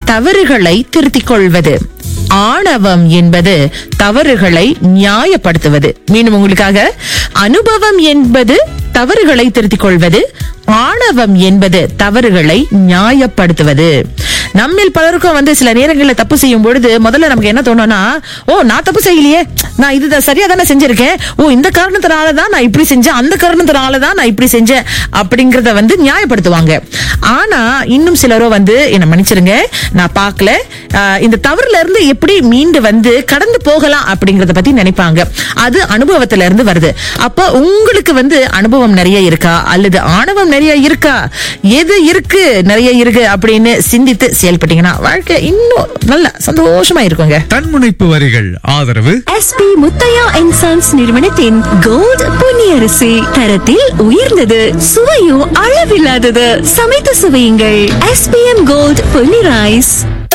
தவறுகளை திருத்திக் கொள்வது ஆணவம் என்பது தவறுகளை நியாயப்படுத்துவது மீண்டும் உங்களுக்காக அனுபவம் என்பது தவறுகளை திருத்திக் கொள்வது ஆணவம் என்பது தவறுகளை நியாயப்படுத்துவது நம்மில் பலருக்கும் வந்து சில நேரங்களில் தப்பு செய்யும் பொழுது முதல்ல நமக்கு என்ன தோணும்னா ஓ நான் தப்பு செய்யலையே நான் இது சரியா தானே செஞ்சிருக்கேன் ஓ இந்த காரணத்தினால தான் நான் இப்படி செஞ்சேன் அந்த காரணத்தினால தான் நான் இப்படி செஞ்சேன் அப்படிங்கறத வந்து நியாயப்படுத்துவாங்க ஆனா இன்னும் சிலரோ வந்து என்ன மன்னிச்சிருங்க நான் பார்க்கல ஆஹ் இந்த தவறுல இருந்து எப்படி மீண்டு வந்து கடந்து போகலாம் அப்படிங்கறத பத்தி நினைப்பாங்க அது அனுபவத்துல இருந்து வருது அப்ப உங்களுக்கு வந்து அனுபவம் நிறைய இருக்கா அல்லது ஆணவம் நிறைய இருக்கா எது இருக்கு நிறைய இருக்கு அப்படின்னு சிந்தித்து செயல்பட்டீங்கன்னா வாழ்க்கை இன்னும் நல்லா சந்தோஷமா இருக்குங்க தன்முனைப்பு வரிகள் ஆதரவு எஸ்பி முத்தையா அண்ட் சன்ஸ் நிறுவனத்தின் கோல்ட் பொன்னியரிசி தரத்தில் உயர்ந்தது சுவையும் அளவில்லாதது சமைத்து சுவையுங்கள் எஸ்பிஎம் கோல்ட் பொன்னி ரைஸ்